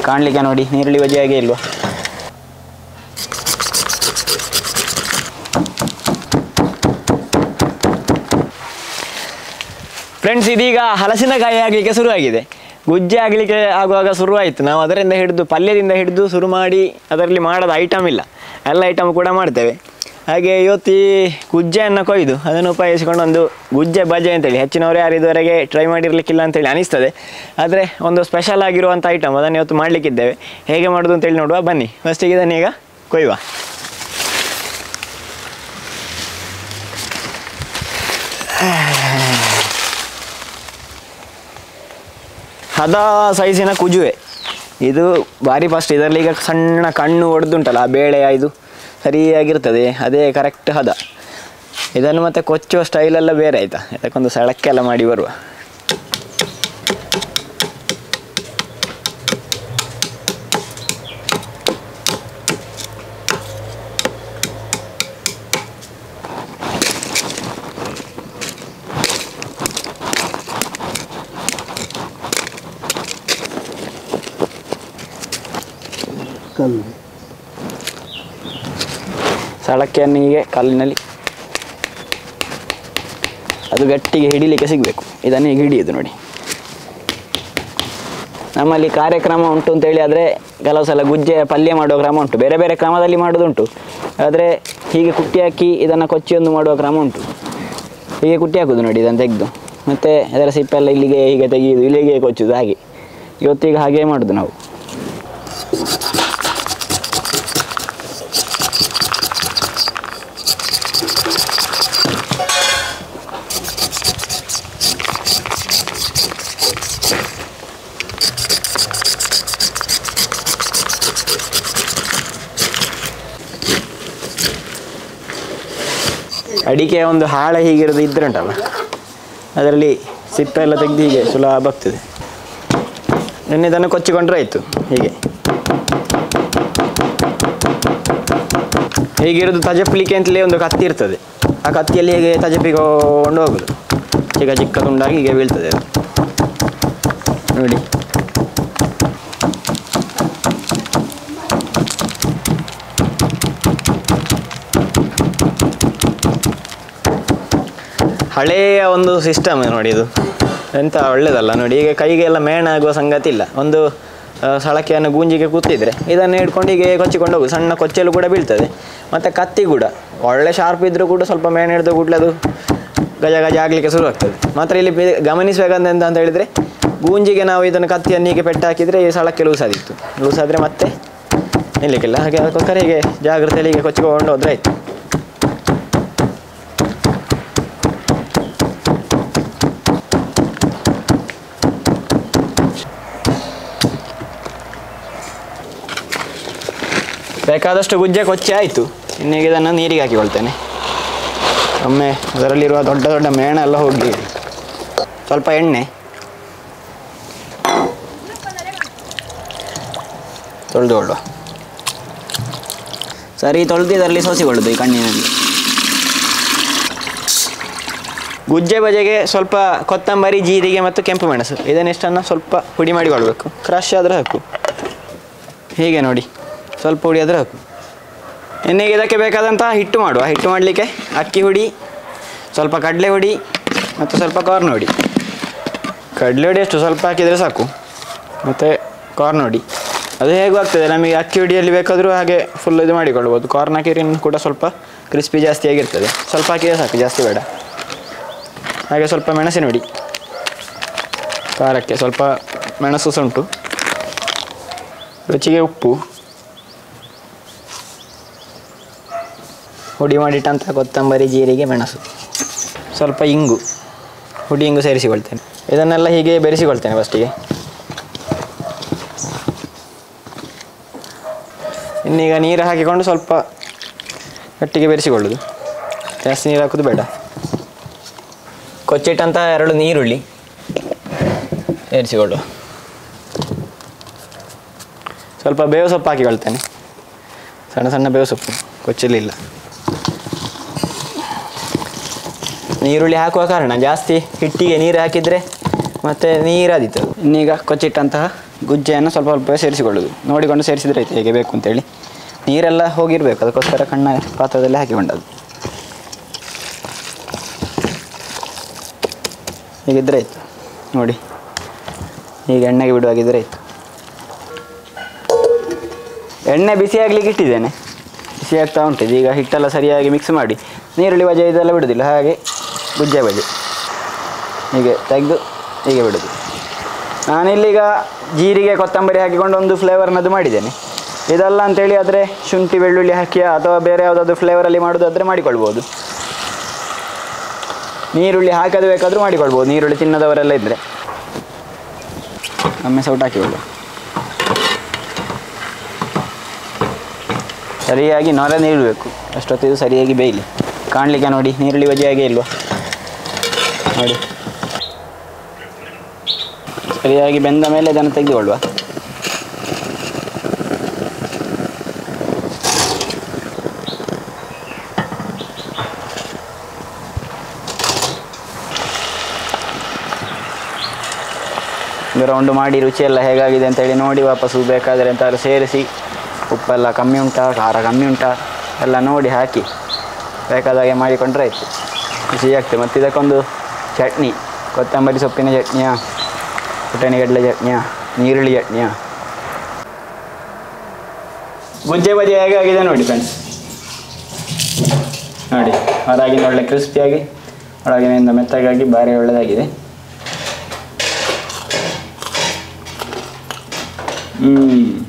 ಕಾಣಲಿಕ್ಕೆ ನೋಡಿ ನೀರುಳ್ಳಿ ಬಜ್ಜಿ ಹಾಗೆ ಇಲ್ವಾ ಫ್ರೆಂಡ್ಸ್ ಇದೀಗ ಹಲಸಿನಕಾಯಿ ಆಗಲಿಕ್ಕೆ ಶುರುವಾಗಿದೆ ಗುಜ್ಜೆ ಆಗಲಿಕ್ಕೆ ಆಗುವಾಗ ಶುರುವಾಯಿತು ನಾವು ಅದರಿಂದ ಹಿಡಿದು ಪಲ್ಯದಿಂದ ಹಿಡಿದು ಶುರು ಮಾಡಿ ಅದರಲ್ಲಿ ಮಾಡೋದು ಐಟಮ್ ಇಲ್ಲ ಎಲ್ಲ ಐಟಮ್ ಕೂಡ ಮಾಡ್ತೇವೆ ಹಾಗೆ ಇವತ್ತು ಈ ಗುಜ್ಜೆಯನ್ನು ಕೊಯ್ದು ಅದನ್ನು ಉಪಯೋಗಿಸಿಕೊಂಡು ಒಂದು ಗುಜ್ಜೆ ಬಜೆ ಅಂತೇಳಿ ಹೆಚ್ಚಿನವರು ಯಾರು ಇದುವರೆಗೆ ಟ್ರೈ ಮಾಡಿರಲಿಕ್ಕಿಲ್ಲ ಅಂತೇಳಿ ಅನಿಸ್ತದೆ ಆದರೆ ಒಂದು ಸ್ಪೆಷಲ್ ಆಗಿರುವಂಥ ಐಟಮ್ ಅದನ್ನು ಇವತ್ತು ಮಾಡಲಿಕ್ಕಿದ್ದೇವೆ ಹೇಗೆ ಮಾಡೋದು ಅಂತೇಳಿ ನೋಡುವ ಬನ್ನಿ ಫಸ್ಟಿಗೆ ಇದನ್ನು ಈಗ ಕೊಯ್ಯುವ ಹದ ಸೈಜಿನ ಕುಜುವೆ ಇದು ಭಾರಿ ಫಸ್ಟ್ ಇದರಲ್ಲಿ ಈಗ ಸಣ್ಣ ಕಣ್ಣು ಒಡೆದುಂಟಲ್ಲ ಆ ಬೇಳೆ ಇದು ಸರಿಯಾಗಿರ್ತದೆ ಅದೇ ಕರೆಕ್ಟ್ ಹದ ಇದನ್ನು ಮತ್ತೆ ಕೊಚ್ಚುವ ಸ್ಟೈಲೆಲ್ಲ ಬೇರೆ ಆಯಿತಾ ಇದಕ್ಕೊಂದು ಸಳಕ್ಕೆಲ್ಲ ಮಾಡಿ ಬರುವ ಸಳಕ್ಕೆಯನ್ನು ಹೀಗೆ ಕಲ್ಲಿನಲ್ಲಿ ಅದು ಗಟ್ಟಿಗೆ ಹಿಡಿಲಿಕ್ಕೆ ಸಿಗಬೇಕು ಇದನ್ನು ಹೀಗೆ ಹಿಡಿಯೋದು ನೋಡಿ ನಮ್ಮಲ್ಲಿ ಕಾರ್ಯಕ್ರಮ ಉಂಟು ಅಂತೇಳಿ ಆದರೆ ಕೆಲವು ಸಲ ಗುಜ್ಜೆ ಪಲ್ಯ ಮಾಡುವ ಕ್ರಮ ಉಂಟು ಬೇರೆ ಬೇರೆ ಕ್ರಮದಲ್ಲಿ ಮಾಡೋದುಂಟು ಆದರೆ ಹೀಗೆ ಕುಟ್ಟಿ ಹಾಕಿ ಇದನ್ನು ಕೊಚ್ಚಿಯೊಂದು ಮಾಡುವ ಕ್ರಮ ಉಂಟು ಹೀಗೆ ಕುಟ್ಟಿ ಹಾಕೋದು ನೋಡಿ ಇದನ್ನು ತೆಗೆದು ಮತ್ತು ಅದರ ಸಿಪ್ಪೆಲ್ಲ ಇಲ್ಲಿಗೆ ಹೀಗೆ ತೆಗೆಯೋದು ಇಲ್ಲಿಗೆ ಕೊಚ್ಚೋದು ಹಾಗೆ ಇವತ್ತೀಗ ಹಾಗೆ ಮಾಡೋದು ನಾವು ಅಡಿಕೆ ಒಂದು ಹಾಳೆ ಹೀಗಿರೋದು ಇದ್ರೆ ಉಂಟಲ್ಲ ಅದರಲ್ಲಿ ಸಿಪ್ಪೆ ಎಲ್ಲ ತೆಗೆದು ಹೀಗೆ ಸುಲಭ ಆಗ್ತದೆ ಇನ್ನು ಇದನ್ನು ಕೊಚ್ಚಿಕೊಂಡ್ರೆ ಆಯಿತು ಹೀಗೆ ಹೀಗಿರೋದು ತಜಪ್ಲಿಕ್ಕೆ ಅಂತಲೇ ಒಂದು ಕತ್ತಿ ಇರ್ತದೆ ಆ ಕತ್ತಿಯಲ್ಲಿ ಹೀಗೆ ತಜಪಿಕೊಂಡು ಹೋಗೋದು ಚಿಕ್ಕ ಚಿಕ್ಕ ತುಂಡಾಗಿ ಹೀಗೆ ಬೀಳ್ತದೆ ಅದು ನೋಡಿ ಹಳೆಯ ಒಂದು ಸಿಸ್ಟಮ್ ನೋಡಿ ಇದು ಎಂತ ಒಳ್ಳೇದಲ್ಲ ನೋಡಿ ಈಗ ಕೈಗೆ ಎಲ್ಲ ಮೇಣ ಆಗುವ ಸಂಗತಿ ಇಲ್ಲ ಒಂದು ಆ, ಸಳಕೆಯನ್ನು ಗೂಂಜಿಗೆ ಕೂತಿದ್ರೆ ಇದನ್ನು ಹಿಡ್ಕೊಂಡು ಹೀಗೆ ಕೊಚ್ಚಿಕೊಂಡು ಹೋಗುದು ಸಣ್ಣ ಕೊಚ್ಚಲು ಕೂಡ ಬೀಳ್ತದೆ ಮತ್ತು ಕತ್ತಿ ಕೂಡ ಒಳ್ಳೆ ಶಾರ್ಪ್ ಇದ್ದರೂ ಕೂಡ ಸ್ವಲ್ಪ ಮೇಣ ಹಿಡಿದು ಕೂಡಲೇ ಅದು ಗಜ ಗಜ ಆಗಲಿಕ್ಕೆ ಶುರು ಆಗ್ತದೆ ಮಾತ್ರ ಇಲ್ಲಿ ಬೆ- ಗಮನಿಸಬೇಕಂತ ಎಂತ ಅಂತ ಹೇಳಿದರೆ ಗೂಂಜಿಗೆ ನಾವು ಇದನ್ನು ಕತ್ತಿಯನ್ನು ಹೀಗೆ ಪೆಟ್ಟು ಹಾಕಿದರೆ ಈ ಸಳಕ್ಕೆ ಲೂಸ್ ಆದಿತ್ತು ಲೂಸ್ ಆದರೆ ಮತ್ತೆ ನಿಲ್ಲಕ್ಕಿಲ್ಲ ಹಾಗೆ ಅದಕ್ಕೋಸ್ಕರ ಹೀಗೆ ಜಾಗ್ರತೆಯಲ್ಲಿ ಹೀಗೆ ಕೊಚ್ಚಿಕೊಂಡು ಹೋದ್ರೆ ಆಯ್ತು ಬೇಕಾದಷ್ಟು ಗುಜ್ಜೆ ಕೊಚ್ಚಿ ಆಯಿತು ಇನ್ನೀಗ ಇದನ್ನು ನೀರಿಗೆ ಹಾಕಿಕೊಳ್ತೇನೆ ಒಮ್ಮೆ ಅದರಲ್ಲಿರುವ ದೊಡ್ಡ ದೊಡ್ಡ ಮೇಣ ಎಲ್ಲ ಹೋಗಿ ಸ್ವಲ್ಪ ಎಣ್ಣೆ ತೊಳೆದುಕೊಳ್ಳುವ ಸರಿ ತೊಳೆದು ಇದರಲ್ಲಿ ಸೋಸಿಕೊಳ್ಳೋದು ಈ ಕಣ್ಣಿನಲ್ಲಿ ಗುಜ್ಜೆ ಬಜೆಗೆ ಸ್ವಲ್ಪ ಕೊತ್ತಂಬರಿ ಜೀರಿಗೆ ಮತ್ತು ಕೆಂಪು ಮೆಣಸು ಇದನ್ನೆಷ್ಟನ್ನು ಸ್ವಲ್ಪ ಪುಡಿ ಮಾಡಿಕೊಳ್ಬೇಕು ಕ್ರಶ್ ಆದರೆ ಹಾಕು ಹೀಗೆ ನೋಡಿ ಸ್ವಲ್ಪ ಹುಡಿ ಆದರೆ ಹಾಕು ಇನ್ನೀಗ ಇದಕ್ಕೆ ಬೇಕಾದಂತಹ ಹಿಟ್ಟು ಮಾಡುವ ಹಿಟ್ಟು ಮಾಡಲಿಕ್ಕೆ ಅಕ್ಕಿ ಹುಡಿ ಸ್ವಲ್ಪ ಕಡಲೆ ಹುಡಿ ಮತ್ತು ಸ್ವಲ್ಪ ಕಾರ್ನ್ ಹುಡಿ ಕಡಲೆ ಹುಡಿ ಎಷ್ಟು ಸ್ವಲ್ಪ ಹಾಕಿದರೆ ಸಾಕು ಮತ್ತು ಕಾರ್ನ್ ಹುಡಿ ಅದು ಹೇಗೂ ಆಗ್ತದೆ ನಮಗೆ ಅಕ್ಕಿ ಹುಡಿಯಲ್ಲಿ ಬೇಕಾದರೂ ಹಾಗೆ ಫುಲ್ ಇದು ಮಾಡಿಕೊಳ್ಬೋದು ಕಾರ್ನ್ ಹಾಕಿದ್ರೆ ಇನ್ನು ಕೂಡ ಸ್ವಲ್ಪ ಕ್ರಿಸ್ಪಿ ಜಾಸ್ತಿ ಆಗಿರ್ತದೆ ಸ್ವಲ್ಪ ಹಾಕಿದರೆ ಸಾಕು ಜಾಸ್ತಿ ಬೇಡ ಹಾಗೆ ಸ್ವಲ್ಪ ಮೆಣಸಿನ ಹುಡಿ ಖಾರಕ್ಕೆ ಸ್ವಲ್ಪ ಮೆಣಸು ಸಹ ರುಚಿಗೆ ಉಪ್ಪು ಹುಡಿ ಮಾಡಿಟ್ಟಂಥ ಕೊತ್ತಂಬರಿ ಜೀರಿಗೆ ಮೆಣಸು ಸ್ವಲ್ಪ ಇಂಗು ಹುಡಿ ಇಂಗು ಸೇರಿಸಿಕೊಳ್ತೇನೆ ಇದನ್ನೆಲ್ಲ ಹೀಗೆ ಬೆರೆಸಿಕೊಳ್ತೇನೆ ಫಸ್ಟಿಗೆ ಇನ್ನೀಗ ನೀರು ಹಾಕಿಕೊಂಡು ಸ್ವಲ್ಪ ಗಟ್ಟಿಗೆ ಬೆರೆಸಿಕೊಳ್ಳೋದು ಜಾಸ್ತಿ ನೀರು ಹಾಕೋದು ಬೇಡ ಕೊಚ್ಚಿಟ್ಟಂಥ ಎರಡು ನೀರುಳ್ಳಿ ಸೇರಿಸಿಕೊಳ್ಳುವ ಸ್ವಲ್ಪ ಬೇವು ಸೊಪ್ಪು ಹಾಕಿಕೊಳ್ತೇನೆ ಸಣ್ಣ ಸಣ್ಣ ಬೇವು ಸೊಪ್ಪು ಕೊಚ್ಚಲಿಲ್ಲ ನೀರುಳ್ಳಿ ಹಾಕುವ ಕಾರಣ ಜಾಸ್ತಿ ಹಿಟ್ಟಿಗೆ ನೀರು ಹಾಕಿದರೆ ಮತ್ತೆ ನೀರಾದೀತು ಇನ್ನೀಗ ಕೊಚ್ಚಿಟ್ಟಂತಹ ಗುಜ್ಜೆಯನ್ನು ಸ್ವಲ್ಪ ಸ್ವಲ್ಪ ಸೇರಿಸಿಕೊಳ್ಳೋದು ನೋಡಿಕೊಂಡು ಸೇರಿಸಿದ್ರೆ ಆಯ್ತು ಹೇಗೆ ಬೇಕು ಅಂತೇಳಿ ನೀರೆಲ್ಲ ಹೋಗಿರಬೇಕು ಅದಕ್ಕೋಸ್ಕರ ಕಣ್ಣ ಪಾತ್ರದಲ್ಲಿ ಹಾಕಿಕೊಂಡದ್ದು ಹೀಗಿದ್ರೆ ಆಯಿತು ನೋಡಿ ಈಗ ಎಣ್ಣೆಗೆ ಬಿಡುವಾಗಿದ್ರೆ ಆಯಿತು ಎಣ್ಣೆ ಬಿಸಿ ಆಗ್ಲಿಕ್ಕೆ ಇಟ್ಟಿದ್ದೇನೆ ಬಿಸಿ ಆಗ್ತಾ ಉಂಟು ಈಗ ಹಿಟ್ಟೆಲ್ಲ ಸರಿಯಾಗಿ ಮಿಕ್ಸ್ ಮಾಡಿ ನೀರುಳ್ಳಿ ಬಜೆ ಇದೆಲ್ಲ ಬಿಡೋದಿಲ್ಲ ಹಾಗೆ ಗುಜ್ಜೆ ಬಜೆ ಹೀಗೆ ತೆಗೆದು ಹೀಗೆ ಬಿಡೋದು ನಾನಿಲ್ಲೀಗ ಜೀರಿಗೆ ಕೊತ್ತಂಬರಿ ಹಾಕಿಕೊಂಡು ಒಂದು ಫ್ಲೇವರ್ನದ್ದು ಮಾಡಿದ್ದೇನೆ ಇದಲ್ಲ ಅಂತೇಳಿ ಆದರೆ ಶುಂಠಿ ಬೆಳ್ಳುಳ್ಳಿ ಹಾಕಿ ಅಥವಾ ಬೇರೆ ಯಾವುದಾದ್ರು ಫ್ಲೇವರಲ್ಲಿ ಮಾಡೋದಾದರೆ ಮಾಡಿಕೊಳ್ಬೋದು ನೀರುಳ್ಳಿ ಹಾಕದು ಬೇಕಾದರೂ ಮಾಡಿಕೊಳ್ಬೋದು ನೀರುಳ್ಳಿ ತಿನ್ನದವರೆಲ್ಲ ಇದ್ದರೆ ಒಮ್ಮೆ ಸೌಟ್ ಹಾಕಿಕೊಳ್ಳು ಸರಿಯಾಗಿ ನೊರ ನೀಡಬೇಕು ಅಷ್ಟೊತ್ತಿದು ಸರಿಯಾಗಿ ಬೇಯಲಿ ಕಾಣಲಿಕ್ಕೆ ನೋಡಿ ನೀರುಳ್ಳಿ ಬಜಿಯಾಗೆ ಇಲ್ವಾ ನೋಡಿ ಸರಿಯಾಗಿ ಬೆಂದ ಮೇಲೆ ಇದನ್ನು ತೆಗೆದುಕೊಳ್ಳುವ ಒಂದು ರೌಂಡ್ ಮಾಡಿ ರುಚಿಯೆಲ್ಲ ಹೇಗಾಗಿದೆ ಅಂತೇಳಿ ನೋಡಿ ವಾಪಸ್ಸು ಬೇಕಾದರೆ ಎಂತಾದ್ರು ಸೇರಿಸಿ ಉಪ್ಪೆಲ್ಲ ಕಮ್ಮಿ ಉಂಟಾ ಖಾರ ಕಮ್ಮಿ ಉಂಟಾ ಎಲ್ಲ ನೋಡಿ ಹಾಕಿ ಬೇಕಾದಾಗೆ ಮಾಡಿಕೊಂಡ್ರೆ ಆಯಿತು ರುಚಿ ಆಗ್ತದೆ ಮತ್ತು ಇದಕ್ಕೊಂದು ಚಟ್ನಿ ಕೊತ್ತಂಬರಿ ಸೊಪ್ಪಿನ ಚಟ್ನಿಯ ಪುಟಾಣಿಗಡಲೆ ಚಟ್ನಿಯ ನೀರುಳ್ಳಿ ಚಟ್ನಿಯ ಗುಜ್ಜೆ ಬಜಿ ಹೇಗಾಗಿದೆ ನೋಡಿ ಫ್ರೆಂಡ್ಸ್ ನೋಡಿ ಹೊರಗಿನ ಒಳ್ಳೆ ಕ್ರಿಸ್ಪಿಯಾಗಿ ಒಳಗಿನಿಂದ ಮೆತ್ತಗಾಗಿ ಭಾರಿ ಒಳ್ಳೆಯದಾಗಿದೆ ಹ್ಞೂ